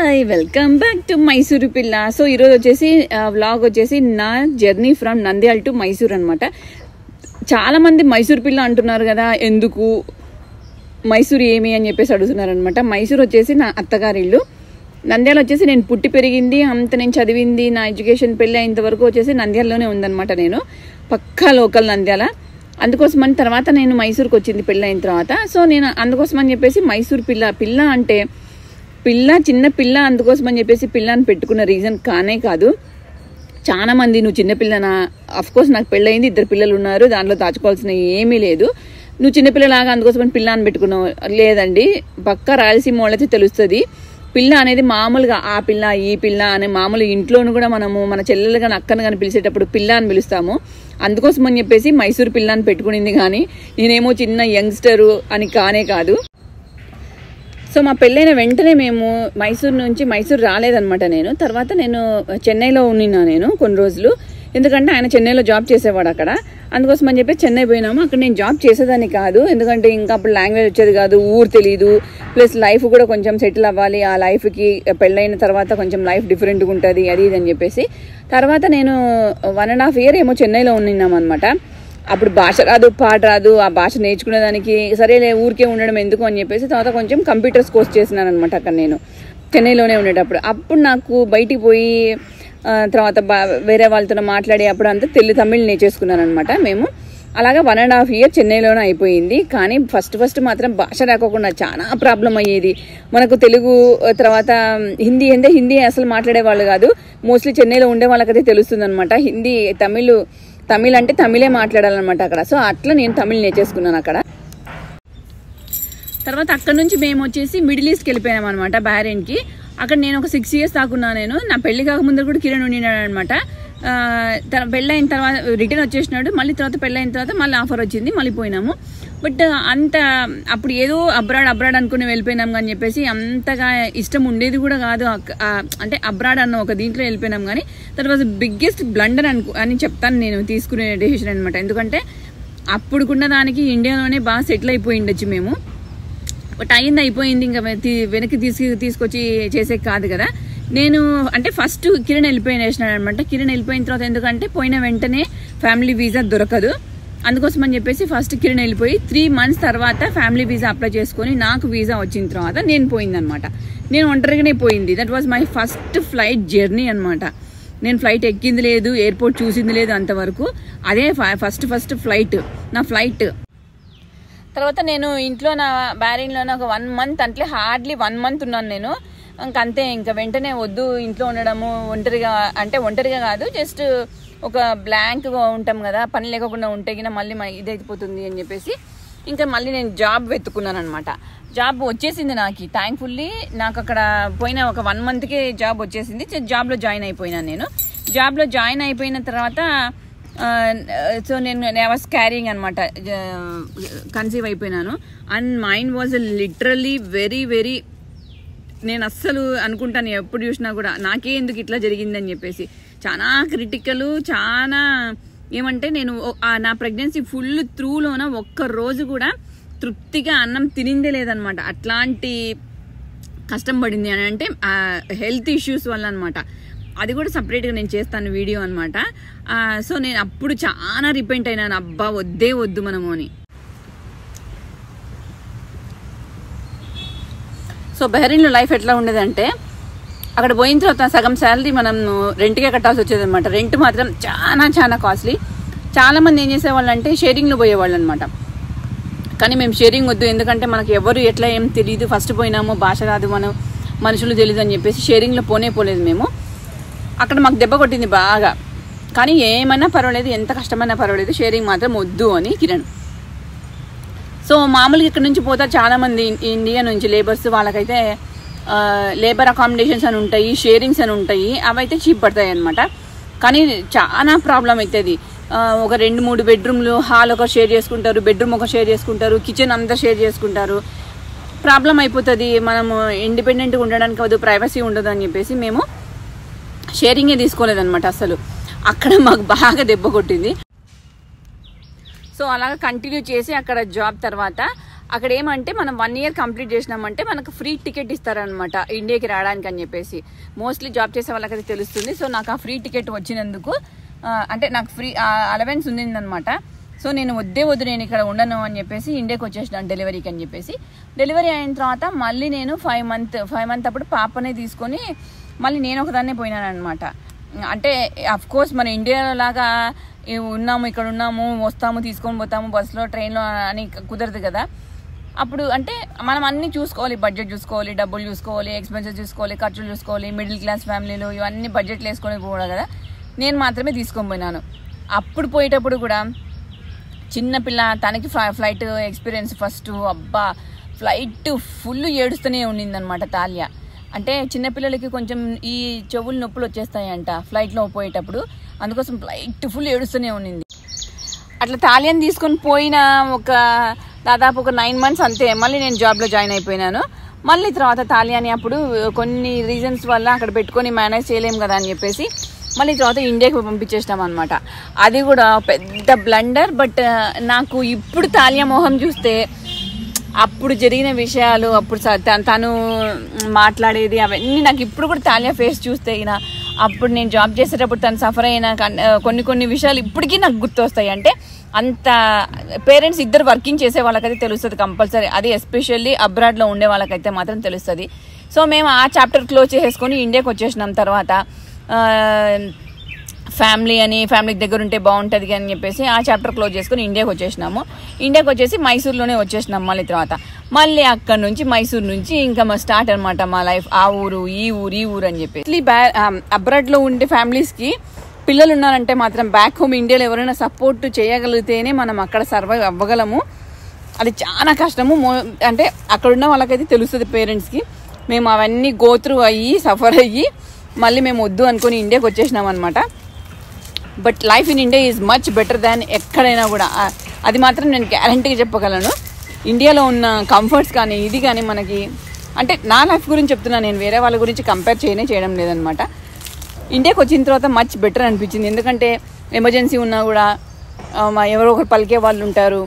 hi welcome back to Mysuru పిల్ల so ఈరోజు వచ్చేసి వ్లాగ్ వచ్చేసి నా journey from Nandyal to Mysore అనమాట చాలా మంది మైసూరు పిల్ల అంటున్నారు కదా ఎందుకు మైసూరు ఏమి అని చెప్పేసి అడుగుతున్నారు అనమాట మైసూర్ వచ్చేసి నా అత్తగారి ఇల్లు నంద్యాల వచ్చేసి నేను పుట్టి పెరిగింది అంత నేను చదివింది నా ఎడ్యుకేషన్ పెళ్ళి అయినంత వరకు వచ్చేసి నంద్యాలలోనే ఉందన్నమాట నేను పక్కా లోకల్ నంద్యాల అందుకోసమని తర్వాత నేను మైసూర్కి వచ్చింది పెళ్ళి అయిన తర్వాత సో నేను అందుకోసమని చెప్పేసి మైసూర్ పిల్ల పిల్ల అంటే పిల్ల చిన్న పిల్ల అందుకోసమని చెప్పేసి పిల్ల అని పెట్టుకున్న రీజన్ కానే కాదు చాలా మంది నువ్వు చిన్నపిల్లనా అఫ్ కోర్స్ నాకు పెళ్ళయింది ఇద్దరు పిల్లలు ఉన్నారు దాంట్లో దాచుకోవాల్సిన ఏమీ లేదు నువ్వు చిన్నపిల్లలాగా అందుకోసమని పిల్ల అని పెట్టుకున్నావు లేదండి పక్క రాయలసీమ వాళ్ళైతే తెలుస్తుంది పిల్ల అనేది మామూలుగా ఆ పిల్ల ఈ పిల్ల అనే మామూలు ఇంట్లోనూ కూడా మనము మన చెల్లెలు కానీ అక్కను కానీ పిలిచేటప్పుడు పిల్ల అని పిలుస్తాము అందుకోసం అని చెప్పేసి మైసూర్ పిల్ల అని పెట్టుకునింది కానీ నేనేమో చిన్న యంగ్స్టరు అని కానే కాదు సో మా పెళ్ళైన వెంటనే మేము మైసూర్ నుంచి మైసూర్ రాలేదనమాట నేను తర్వాత నేను చెన్నైలో ఉన్నినా నేను కొన్ని రోజులు ఎందుకంటే ఆయన చెన్నైలో జాబ్ చేసేవాడు అక్కడ అందుకోసం అని చెప్పి చెన్నై పోయినాము అక్కడ నేను జాబ్ చేసేదాన్ని కాదు ఎందుకంటే ఇంకా అప్పుడు లాంగ్వేజ్ వచ్చేది కాదు ఊరు తెలియదు ప్లస్ లైఫ్ కూడా కొంచెం సెటిల్ అవ్వాలి ఆ లైఫ్కి పెళ్ళైన తర్వాత కొంచెం లైఫ్ డిఫరెంట్గా ఉంటుంది అది ఇది అని చెప్పేసి తర్వాత నేను వన్ అండ్ హాఫ్ ఇయర్ ఏమో చెన్నైలో ఉన్నాం అనమాట అప్పుడు భాష రాదు పాట రాదు ఆ భాష నేర్చుకునేదానికి సరేలే ఊరికే ఉండడం ఎందుకు అని చెప్పేసి తర్వాత కొంచెం కంప్యూటర్స్ కోర్స్ చేసినాను అనమాట అక్కడ నేను చెన్నైలోనే ఉండేటప్పుడు అప్పుడు నాకు బయటికి పోయి ఆ, తర్వాత బా వేరే వాళ్ళతో మాట్లాడి అప్పుడు అంతా తెలుగు తమిళ్ నేర్చేసుకున్నాను అనమాట మేము అలాగా వన్ అండ్ హాఫ్ ఇయర్ చెన్నైలోనే అయిపోయింది కానీ ఫస్ట్ ఫస్ట్ మాత్రం భాష రాకోకుండా చాలా ప్రాబ్లం అయ్యేది మనకు తెలుగు ఆ, తర్వాత హిందీ అంటే హిందీ అసలు మాట్లాడే వాళ్ళు కాదు మోస్ట్లీ చెన్నైలో ఉండే వాళ్ళకైతే తెలుస్తుంది అనమాట హిందీ తమిళ్ తమిళ్ అంటే తమిళే మాట్లాడాలన్నమాట అక్కడ సో అట్లా నేను తమిళ్ నేర్చేసుకున్నాను అక్కడ తర్వాత అక్కడ నుంచి మేము వచ్చేసి మిడిల్ ఈస్ట్కి వెళ్ళిపోయాం అనమాట కి అక్కడ నేను ఒక సిక్స్ ఇయర్స్ దాకున్నా నేను నా పెళ్లి కాకముందు కూడా కిరణ్ ఉండినాడు అనమాట పెళ్ళి అయిన తర్వాత రిటర్న్ వచ్చేసినాడు మళ్ళీ తర్వాత పెళ్ళి అయిన తర్వాత మళ్ళీ ఆఫర్ వచ్చింది మళ్ళీ పోయినాము బట్ అంత అప్పుడు ఏదో అబ్రాడ్ అబ్రాడ్ అనుకుని వెళ్ళిపోయినాం అని చెప్పేసి అంతగా ఇష్టం ఉండేది కూడా కాదు అక్- ఆ, అంటే అబ్రాడ్ అన్న ఒక దీంట్లో వెళ్ళిపోయినాం కానీ దట్ వాజ్ బిగ్గెస్ట్ బ్లండర్ అనుకు అని చెప్తాను నేను తీసుకునే డెసిషన్ అనమాట ఎందుకంటే అప్పుడుకున్న దానికి ఇండియాలోనే బాగా సెటిల్ అయిపోయి ఉండొచ్చు మేము బట్ అయింది అయిపోయింది ఇంకా వె- తీ- వెనక్కి తీసుకు తీసుకొచ్చి చేసే కాదు కదా నేను అంటే ఫస్ట్ కిరణ్ వెళ్ళిపోయిన వేసినాడు అనమాట కిరణ్ వెళ్ళిపోయిన తర్వాత ఎందుకంటే పోయిన వెంటనే ఫ్యామిలీ వీసా దొరకదు అందుకోసం అని చెప్పేసి ఫస్ట్ కిరణ్ వెళ్ళిపోయి త్రీ మంత్స్ తర్వాత ఫ్యామిలీ వీసా అప్లై చేసుకొని నాకు వీసా వచ్చిన తర్వాత నేను పోయిందనమాట నేను ఒంటరిగానే పోయింది that was my first flight journey అనమాట నేను ఫ్లైట్ ఎక్కింది లేదు ఎయిర్పోర్ట్ చూసింది లేదు అంతవరకు అదే ఫస్ట్ ఫస్ట్ ఫ్లైట్ నా ఫ్లైట్ తర్వాత నేను ఇంట్లో నా బ్యారింగ్లో ఒక వన్ మంత్ అంటే హార్డ్లీ వన్ మంత్ ఉన్నాను నేను ఇంక అంతే ఇంకా వెంటనే వద్దు ఇంట్లో ఉండడము ఒంటరిగా అంటే ఒంటరిగా కాదు జస్ట్ ఒక బ్లాంక్గా ఉంటాం కదా పని లేకుండా ఉంటే గిన మళ్ళీ మ- ఇదైపోతుంది అని చెప్పేసి ఇంకా మళ్ళీ నేను జాబ్ వెతుకున్నాను అనమాట జాబ్ వచ్చేసింది నాకు థ్యాంక్ఫుల్లీ నాకు అక్కడ పోయిన ఒక వన్ మంత్కే జాబ్ వచ్చేసింది జ- జాబ్లో జాయిన్ అయిపోయినాను నేను జాబ్లో జాయిన్ అయిపోయిన తర్వాత సో నేను ఐ వాస్ క్యారింగ్ అనమాట కన్సీవ్ అయిపోయినాను and mind was literally very very నేను అస్సలు అనుకుంటాను ఎప్పుడు చూసినా కూడా నాకే ఎందుకు ఇట్లా జరిగిందని చెప్పేసి చాలా క్రిటికల్ చాలా ఏమంటే నేను ఓ- ఆ నా ప్రెగ్నెన్సీ ఫుల్ త్రూలోన ఒక్క రోజు కూడా తృప్తిగా అన్నం తినిందే లేదనమాట అట్లాంటి కష్టం పడింది అని అంటే హెల్త్ ఇష్యూస్ వల్ల అనమాట అది కూడా సపరేట్గా నేను చేస్తాను వీడియో అనమాట సో నేను అప్పుడు చాలా రిపెంట్ అయినాను అబ్బా వద్దే వద్దు మనము అని సో బహరీన్లో లైఫ్ ఎట్లా ఉండేదంటే అక్కడ పోయిన తర్వాత సగం శాలరీ మనం రెంట్కే కట్టాల్సి వచ్చేది అనమాట రెంట్ మాత్రం చాలా చాలా కాస్ట్లీ చాలా మంది ఏం చేసేవాళ్ళు అంటే షేరింగ్లో పోయేవాళ్ళు అనమాట కానీ మేము షేరింగ్ వద్దు ఎందుకంటే మనకి ఎవరు ఎట్లా ఏం తెలియదు ఫస్ట్ పోయినాము భాష రాదు మనం మనుషులు తెలియదు అని చెప్పేసి షేరింగ్లో పోనే పోలేదు మేము అక్కడ మాకు దెబ్బ కొట్టింది బాగా కానీ ఏమైనా పర్వాలేదు ఎంత కష్టమైనా పర్వాలేదు షేరింగ్ మాత్రం వద్దు అని కిరణ్ సో మామూలుగా ఇక్కడ నుంచి పోతారు చాలా మంది ఇన్- ఇండియా నుంచి లేబర్స్ వాళ్ళకైతే లేబర్ అకామిడేషన్స్ అని ఉంటాయి షేరింగ్స్ అని ఉంటాయి అవైతే చీప్ పడతాయి అనమాట కానీ చాలా ప్రాబ్లం అవుతుంది ఆ, ఒక రెండు మూడు బెడ్రూమ్లు హాల్ ఒక షేర్ చేసుకుంటారు బెడ్రూమ్ ఒక షేర్ చేసుకుంటారు కిచెన్ అంతా షేర్ చేసుకుంటారు ప్రాబ్లం అయిపోతుంది మనము ఇండిపెండెంట్గా ఉండడానికి కాదు ప్రైవసీ ఉండదు అని చెప్పేసి మేము షేరింగే తీసుకోలేదన్నమాట అసలు అక్కడ మాకు బాగా దెబ్బ కొట్టింది సో అలాగా కంటిన్యూ చేసి అక్కడ జాబ్ తర్వాత అక్కడ ఏమంటే మనం వన్ ఇయర్ కంప్లీట్ చేసినామంటే మనకు ఫ్రీ టికెట్ ఇస్తారనమాట ఇండియాకి రావడానికి అని చెప్పేసి మోస్ట్లీ జాబ్ చేసే వాళ్ళకైతే తెలుస్తుంది సో నాకు ఆ ఫ్రీ టికెట్ వచ్చినందుకు ఆ, అంటే నాకు ఫ్రీ అలవెన్స్ ఉండిందనమాట సో నేను వద్దే వద్దు నేను ఇక్కడ ఉండను అని చెప్పేసి ఇండియాకి వచ్చేసినాను డెలివరీకి అని చెప్పేసి డెలివరీ అయిన తర్వాత మళ్ళీ నేను ఫైవ్ మంత్ ఫైవ్ మంత్ అప్పుడు పాపనే తీసుకొని మళ్ళీ నేను ఒకదాన్నే పోయినాను అనమాట అంటే అఫ్ కోర్స్ మన ఇండియాలో లాగా ఈ ఉన్నాము ఇక్కడ ఉన్నాము వస్తాము తీసుకొని పోతాము బస్సులో ట్రైన్లో అని కుదరదు కదా అప్పుడు అంటే మనం అన్ని చూసుకోవాలి బడ్జెట్ చూసుకోవాలి డబ్బులు చూసుకోవాలి ఎక్స్పెన్సెస్ చూసుకోవాలి ఖర్చులు చూసుకోవాలి మిడిల్ క్లాస్ ఫ్యామిలీలు ఇవన్నీ బడ్జెట్లు వేసుకొని పోవాలి కదా నేను మాత్రమే తీసుకొని పోయినాను అప్పుడు పోయేటప్పుడు కూడా చిన్నపిల్ల తనకి ఫ్లై ఫ్లైట్ ఎక్స్పీరియన్స్ ఫస్ట్ అబ్బా ఫ్లైట్ ఫుల్ ఏడుస్తూనే ఉండిందనమాట తాల్య అంటే చిన్నపిల్లలకి కొంచెం ఈ చెవులు నొప్పులు వచ్చేస్తాయంట ఫ్లైట్లో పోయేటప్పుడు అందుకోసం ఫ్లైట్ ఫుల్ ఏడుస్తూనే ఉండింది అట్లా తాలియన్ తీసుకొని పోయిన ఒక దాదాపు ఒక నైన్ మంత్స్ అంతే మళ్ళీ నేను జాబ్లో జాయిన్ అయిపోయినాను మళ్ళీ తర్వాత తాలియాని అప్పుడు కొన్ని రీజన్స్ వల్ల అక్కడ పెట్టుకొని మేనేజ్ చేయలేము కదా అని చెప్పేసి మళ్ళీ తర్వాత ఇండియాకి పంపించేసినాం అనమాట అది కూడా పెద్ద బ్లండర్ బట్ నాకు ఇప్పుడు తాలియా మొహం చూస్తే అప్పుడు జరిగిన విషయాలు అప్పుడు స- తను- తను మాట్లాడేది అవన్నీ నాకు ఇప్పుడు కూడా తాలియా ఫేస్ చూస్తే ఈయన అప్పుడు నేను జాబ్ చేసేటప్పుడు తను సఫర్ అయిన కన్- కొన్ని కొన్ని విషయాలు ఇప్పటికీ నాకు గుర్తొస్తాయి అంటే అంత పేరెంట్స్ ఇద్దరు వర్కింగ్ చేసే వాళ్ళకైతే తెలుస్తుంది కంపల్సరీ అది ఎస్పెషల్లీ అబ్రాడ్లో ఉండే వాళ్ళకైతే మాత్రం తెలుస్తుంది సో మేము ఆ చాప్టర్ క్లోజ్ చేసేసుకొని ఇండియాకి వచ్చేసినాం తర్వాత ఆ, ఫ్యామిలీ అని ఫ్యామిలీకి దగ్గర ఉంటే బాగుంటుంది అని చెప్పేసి ఆ చాప్టర్ క్లోజ్ చేసుకుని ఇండియాకి వచ్చేసినాము ఇండియాకి వచ్చేసి మైసూర్లోనే వచ్చేసినాం మళ్ళీ తర్వాత మళ్ళీ అక్కడ నుంచి మైసూర్ నుంచి ఇంకా మా స్టార్ట్ అనమాట మా లైఫ్ ఆ ఊరు ఈ ఊరు ఈ ఊరు అని చెప్పి బ్యా అబ్రాడ్లో ఉండే ఫ్యామిలీస్కి పిల్లలు ఉన్నారంటే మాత్రం బ్యాక్ హోమ్ ఇండియాలో ఎవరైనా సపోర్ట్ చేయగలిగితేనే మనం అక్కడ సర్వైవ్ అవ్వగలము అది చాలా కష్టము మో అంటే అక్కడ ఉన్న వాళ్ళకైతే తెలుస్తుంది పేరెంట్స్కి మేము అవన్నీ గోత్రు అయ్యి సఫర్ అయ్యి మళ్ళీ మేము వద్దు అనుకుని ఇండియాకి వచ్చేసినాం అనమాట but life in India is much better than ఎక్కడైనా కూడా ఆ- అది మాత్రం నేను గ్యారంటీగా చెప్పగలను ఇండియాలో ఉన్న కంఫర్ట్స్ కానీ ఇది కానీ మనకి అంటే నా లైఫ్ గురించి చెప్తున్నా నేను వేరే వాళ్ళ గురించి కంపేర్ చేయనే చేయడం లేదనమాట ఇండియాకి వచ్చిన తర్వాత మచ్ బెటర్ అనిపించింది ఎందుకంటే ఎమర్జెన్సీ ఉన్నా కూడా ఆ, మా ఎవరో ఒకరు పలికే వాళ్ళు ఉంటారు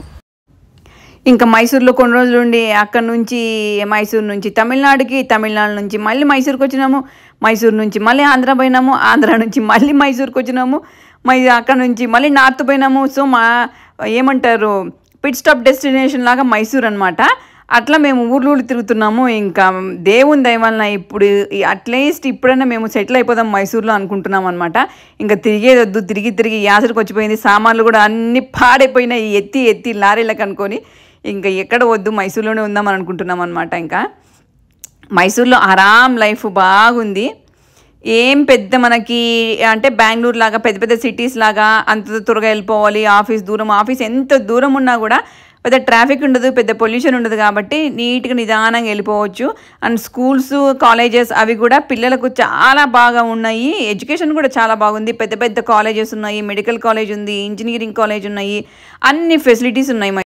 ఇంకా మైసూర్లో కొన్ని రోజులు ఉండి అక్కడ నుంచి మైసూర్ నుంచి తమిళనాడుకి తమిళనాడు నుంచి మళ్ళీ మైసూర్కి వచ్చినాము మైసూర్ నుంచి మళ్ళీ ఆంధ్ర పోయినాము ఆంధ్ర నుంచి మళ్ళీ మైసూర్కి వచ్చినాము మై అక్కడ నుంచి మళ్ళీ నార్త్ పోయినాము సో మా ఏమంటారు పిట్ స్టాప్ డెస్టినేషన్ లాగా మైసూర్ అనమాట అట్లా మేము ఊర్లు ఊర్లు తిరుగుతున్నాము ఇంకా దేవుని దయవలన ఇప్పుడు అట్లీస్ట్ ఇప్పుడైనా మేము సెటిల్ అయిపోదాం మైసూర్లో అనుకుంటున్నాం అనమాట ఇంకా తిరిగేది వద్దు తిరిగి తిరిగి యాసరికి వచ్చిపోయింది సామాన్లు కూడా అన్ని పాడైపోయినాయి ఎత్తి ఎత్తి లారీలకు అనుకొని ఇంకా ఎక్కడ వద్దు మైసూర్లోనే ఉందామని అనుకుంటున్నాం అనమాట ఇంకా మైసూర్లో ఆరామ్ లైఫ్ బాగుంది ఏం పెద్ద మనకి అంటే బెంగళూరు లాగా పెద్ద పెద్ద సిటీస్ లాగా అంత త్వరగా వెళ్ళిపోవాలి ఆఫీస్ దూరం ఆఫీస్ ఎంత దూరం ఉన్నా కూడా పెద్ద ట్రాఫిక్ ఉండదు పెద్ద పొల్యూషన్ ఉండదు కాబట్టి నీట్గా నిదానంగా వెళ్ళిపోవచ్చు అండ్ స్కూల్స్ కాలేజెస్ అవి కూడా పిల్లలకు చాలా బాగా ఉన్నాయి ఎడ్యుకేషన్ కూడా చాలా బాగుంది పెద్ద పెద్ద కాలేజెస్ ఉన్నాయి మెడికల్ కాలేజ్ ఉంది ఇంజనీరింగ్ కాలేజ్ ఉన్నాయి అన్ని ఫెసిలిటీస్ ఉన్నాయి